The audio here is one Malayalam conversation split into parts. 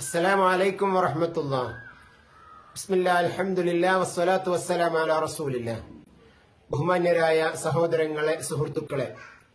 അസ്സലാമു അലൈക്കും വറഹമത്തുള്ള ബിസ്മില്ലാ അൽഹംദുലില്ലാ വസ്സലാത്തു വസ്സലാം അലാ റസൂലില്ലാ ബഹുമാന്യരായ സഹോദരങ്ങളെ സുഹൃത്തുക്കളെ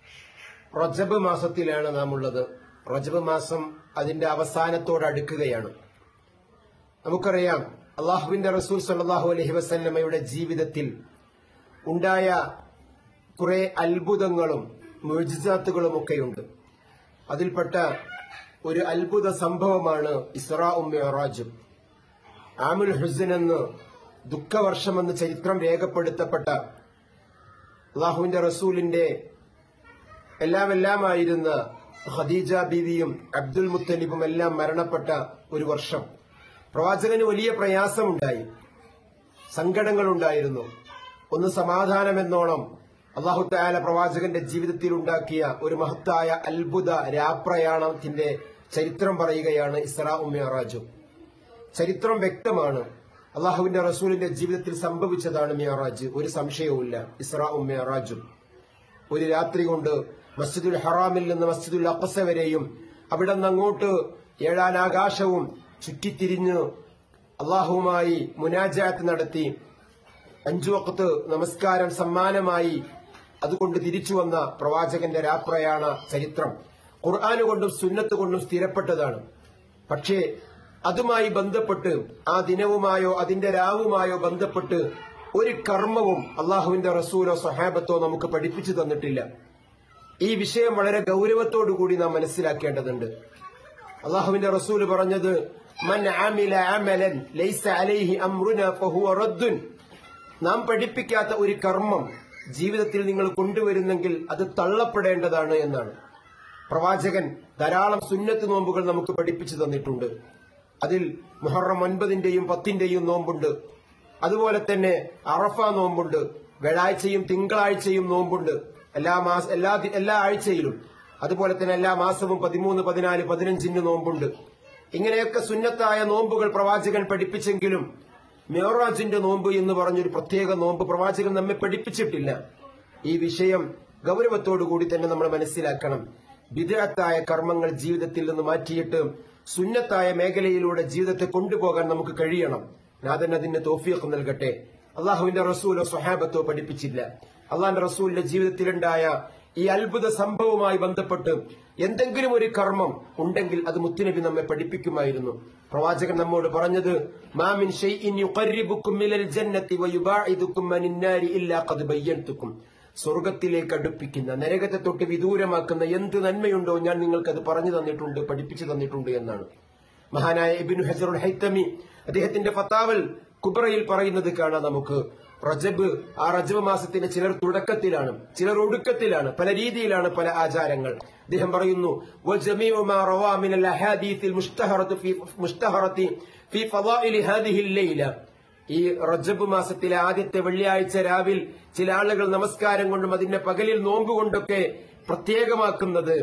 റജബ് മാസത്തിലാണ് നാം ഉള്ളത് റജബ് മാസം അതിന്റെ അവസാനത്തോടടുക്കുകയാണ് നമുക്കറിയാം അള്ളാഹുവിന്റെ റസൂൽ സല്ലാഹു അലഹി വസല്ലമയുടെ ജീവിതത്തിൽ ഉണ്ടായ കുറെ അത്ഭുതങ്ങളും മുഴുജിസാത്തുകളും ഒക്കെയുണ്ട് അതിൽപ്പെട്ട ഒരു അത്ഭുത സംഭവമാണ് ഇസ്രാഉം മെഹറാജും ആമുൽ ഹുസൻ എന്ന് ദുഃഖവർഷമെന്ന് ചരിത്രം രേഖപ്പെടുത്തപ്പെട്ട അള്ളാഹുവിന്റെ റസൂലിന്റെ എല്ലാമെല്ലാമായിരുന്ന ഖദീജ ബീവിയും അബ്ദുൽ മുത്തലിബും എല്ലാം മരണപ്പെട്ട ഒരു വർഷം പ്രവാചകന് വലിയ പ്രയാസമുണ്ടായി സങ്കടങ്ങളുണ്ടായിരുന്നു ഒന്ന് സമാധാനമെന്നോണം അള്ളാഹു താല പ്രവാചകന്റെ ജീവിതത്തിൽ ഉണ്ടാക്കിയ ഒരു മഹത്തായ അത്ഭുത രാപ്രയാണത്തിന്റെ ചരിത്രം പറയുകയാണ് ഇസ്രാ ഉമ്മിയറാജും ചരിത്രം വ്യക്തമാണ് അള്ളാഹുവിന്റെ റസൂലിന്റെ ജീവിതത്തിൽ സംഭവിച്ചതാണ് മിയറാജ് ഒരു സംശയവുമില്ല ഇസ്രാ ഉമ്മിയറാജും ഒരു രാത്രി കൊണ്ട് മസ്ജിദുൽ ഹറാമിൽ നിന്ന് മസ്ജിദുൽ അഖസ വരെയും അവിടെ നിന്ന് അങ്ങോട്ട് ഏഴാനാകാശവും ചുറ്റിത്തിരിഞ്ഞ് അള്ളാഹുവുമായി മുനാജാത്ത് നടത്തി അഞ്ചു വക്കത്ത് നമസ്കാരം സമ്മാനമായി അതുകൊണ്ട് തിരിച്ചു വന്ന പ്രവാചകന്റെ രാപ്രയാണ ചരിത്രം ഖുർആാന് കൊണ്ടും സുന്നത്ത് കൊണ്ടും സ്ഥിരപ്പെട്ടതാണ് പക്ഷേ അതുമായി ബന്ധപ്പെട്ട് ആ ദിനവുമായോ അതിന്റെ രാവുമായോ ബന്ധപ്പെട്ട് ഒരു കർമ്മവും അള്ളാഹുവിന്റെ റസൂലോ സഹാബത്തോ നമുക്ക് പഠിപ്പിച്ചു തന്നിട്ടില്ല ഈ വിഷയം വളരെ ഗൌരവത്തോടുകൂടി നാം മനസ്സിലാക്കേണ്ടതുണ്ട് അള്ളാഹുവിന്റെ റസൂല് പറഞ്ഞത് മൻ ആമില അമലൻ ലൈസ അലൈഹി അംറുന ഫഹുവ റദ്ദുൻ നാം പഠിപ്പിക്കാത്ത ഒരു കർമ്മം ജീവിതത്തിൽ നിങ്ങൾ കൊണ്ടുവരുന്നെങ്കിൽ അത് തള്ളപ്പെടേണ്ടതാണ് എന്നാണ് പ്രവാചകൻ ധാരാളം സുന്നത്ത് നോമ്പുകൾ നമുക്ക് പഠിപ്പിച്ചു തന്നിട്ടുണ്ട് അതിൽ മുഹറം ഒൻപതിന്റെയും പത്തിന്റെയും നോമ്പുണ്ട് അതുപോലെ തന്നെ അറഫ നോമ്പുണ്ട് വ്യാഴാഴ്ചയും തിങ്കളാഴ്ചയും നോമ്പുണ്ട് എല്ലാ മാസ എല്ലാ ദി- എല്ലാ ആഴ്ചയിലും അതുപോലെ തന്നെ എല്ലാ മാസവും പതിമൂന്ന് പതിനാല് പതിനഞ്ചിന് നോമ്പുണ്ട് ഇങ്ങനെയൊക്കെ സുന്നത്തായ നോമ്പുകൾ പ്രവാചകൻ പഠിപ്പിച്ചെങ്കിലും മെഹറാജിന്റെ നോമ്പ് എന്ന് പറഞ്ഞൊരു പ്രത്യേക നോമ്പ് പ്രവാചകൻ നമ്മെ പഠിപ്പിച്ചിട്ടില്ല ഈ വിഷയം ഗൗരവത്തോടുകൂടി തന്നെ നമ്മൾ മനസ്സിലാക്കണം വിദഗ്ധായ കർമ്മങ്ങൾ ജീവിതത്തിൽ നിന്ന് മാറ്റിയിട്ട് സുന്നത്തായ മേഖലയിലൂടെ ജീവിതത്തെ കൊണ്ടുപോകാൻ നമുക്ക് കഴിയണം നാഥൻ അതിന് തോഫിയൊക്കെ നൽകട്ടെ അള്ളാഹുവിന്റെ റസൂലോ സ്വഹാബത്തോ പഠിപ്പിച്ചില്ല അള്ളാഹിന്റെ റസൂലിന്റെ ജീവിതത്തിലുണ്ടായ ഈ അത്ഭുത സംഭവവുമായി ബന്ധപ്പെട്ട് എന്തെങ്കിലും ഒരു കർമ്മം ഉണ്ടെങ്കിൽ അത് മുത്തുനബി നമ്മെ പഠിപ്പിക്കുമായിരുന്നു പ്രവാചകൻ നമ്മോട് പറഞ്ഞത് മാമിൻ ഷൈഇൻ യുഖർരിബുക്കും മിനൽ ജന്നത്തി വയുബാഇദുക്കും അനിൻ നാരി ഇല്ലാ ഖദ് ബയ്യൻതുക്കും സ്വർഗത്തിലേക്ക് അടുപ്പിക്കുന്ന നരകത്തെ തൊട്ട് വിദൂരമാക്കുന്ന എന്ത് നന്മയുണ്ടോ ഞാൻ നിങ്ങൾക്ക് അത് പറഞ്ഞു തന്നിട്ടുണ്ട് പഠിപ്പിച്ചു തന്നിട്ടുണ്ട് എന്നാണ് മഹാനായ ഇബിനു ഹജറുൽ ഹൈത്തമി അദ്ദേഹത്തിന്റെ ഫത്താവൽ കുബ്രയിൽ പറയുന്നത് കാണാം നമുക്ക് റജബ് ആ റജബ് മാസത്തിന്റെ ചിലർ തുടക്കത്തിലാണ് ചിലർ ഒടുക്കത്തിലാണ് പല രീതിയിലാണ് പല ആചാരങ്ങൾ അദ്ദേഹം പറയുന്നു وَجَمِيعُ مَا رَوَى مِنَ الْأَحَادِيثِ الْمُشْتَهَرَةِ في- مشتهرة في فضائل هذه الليلة ഈ റജബ് മാസത്തിലെ ആദ്യത്തെ വെള്ളിയാഴ്ച രാവിൽ ചില ആളുകൾ നമസ്കാരം കൊണ്ടും അതിന്റെ പകലിൽ നോമ്പ് കൊണ്ടൊക്കെ പ്രത്യേകമാക്കുന്നത്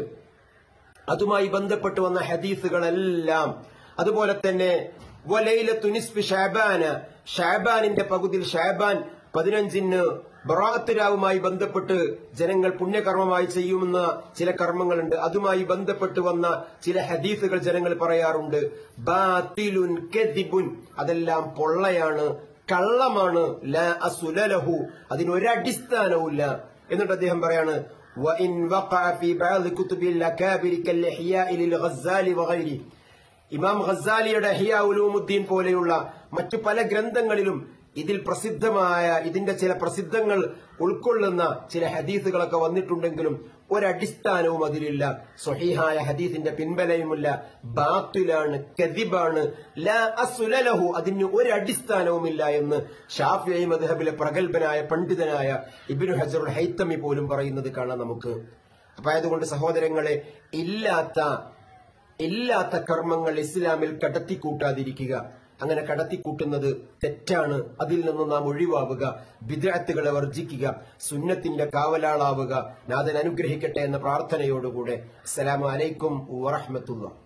അതുമായി ബന്ധപ്പെട്ട് വന്ന ഹദീസുകളെല്ലാം അതുപോലെ തന്നെ വലയിലത്തു നിസ്ഫി ഷാബാന് ഷാബാനിന്റെ പകുതിയിൽ ഷാബാൻ പതിനഞ്ചിന് ബറാത്ത് രാവുമായി ബന്ധപ്പെട്ട് ജനങ്ങൾ പുണ്യകർമ്മമായി ചെയ്യുമെന്ന ചില കർമ്മങ്ങളുണ്ട് അതുമായി ബന്ധപ്പെട്ട് വന്ന ചില ഹദീസുകൾ ജനങ്ങൾ പറയാറുണ്ട് ബാത്തിലുൻ കെദിബുൻ അതെല്ലാം പൊള്ളയാണ് കള്ളമാണ് ലാ അസുലലഹു അതിനൊരടിസ്ഥാനവുമില്ല എന്നിട്ട് അദ്ദേഹം പറയാണ് وإن وقع في بعض كتب الأكابر كالإحياء للغزال وغيره ഇമാം ഖസാലിയുടെ ഹിയ ഉലൂമുദ്ദീൻ പോലെയുള്ള മറ്റു പല ഗ്രന്ഥങ്ങളിലും ഇതിൽ പ്രസിദ്ധമായ ഇതിന്റെ ചില പ്രസിദ്ധങ്ങൾ ഉൾക്കൊള്ളുന്ന ചില ഹദീസുകളൊക്കെ വന്നിട്ടുണ്ടെങ്കിലും ഒരടിസ്ഥാനവും അതിലില്ല സ്വഹീഹായ ഹദീസിന്റെ പിൻബലയുമില്ല ബാത്തിലാണ് കദിബാണ് ലാ അസുലലഹു അതിന് ഒരടിസ്ഥാനവുമില്ല എന്ന് ഷാഫിഐ മദ്ഹബിലെ പ്രഗത്ഭനായ പണ്ഡിതനായ ഇബിനു ഹജറുൽ ഹൈത്തമി പോലും പറയുന്നത് കാണാം നമുക്ക് അപ്പൊ അതുകൊണ്ട് സഹോദരങ്ങളെ ഇല്ലാത്ത ഇല്ലാത്ത കർമ്മങ്ങൾ ഇസ്ലാമിൽ കടത്തിക്കൂട്ടാതിരിക്കുക അങ്ങനെ കടത്തിക്കൂട്ടുന്നത് തെറ്റാണ് അതിൽ നിന്ന് നാം ഒഴിവാവുക വിദ്യാർത്ഥികളെ വർജിക്കുക സുന്നത്തിന്റെ കാവലാളാവുക നാഥൻ അനുഗ്രഹിക്കട്ടെ എന്ന പ്രാർത്ഥനയോടുകൂടെ അസ്സലാമു അലൈക്കും വറഹ്മത്തുള്ളാഹി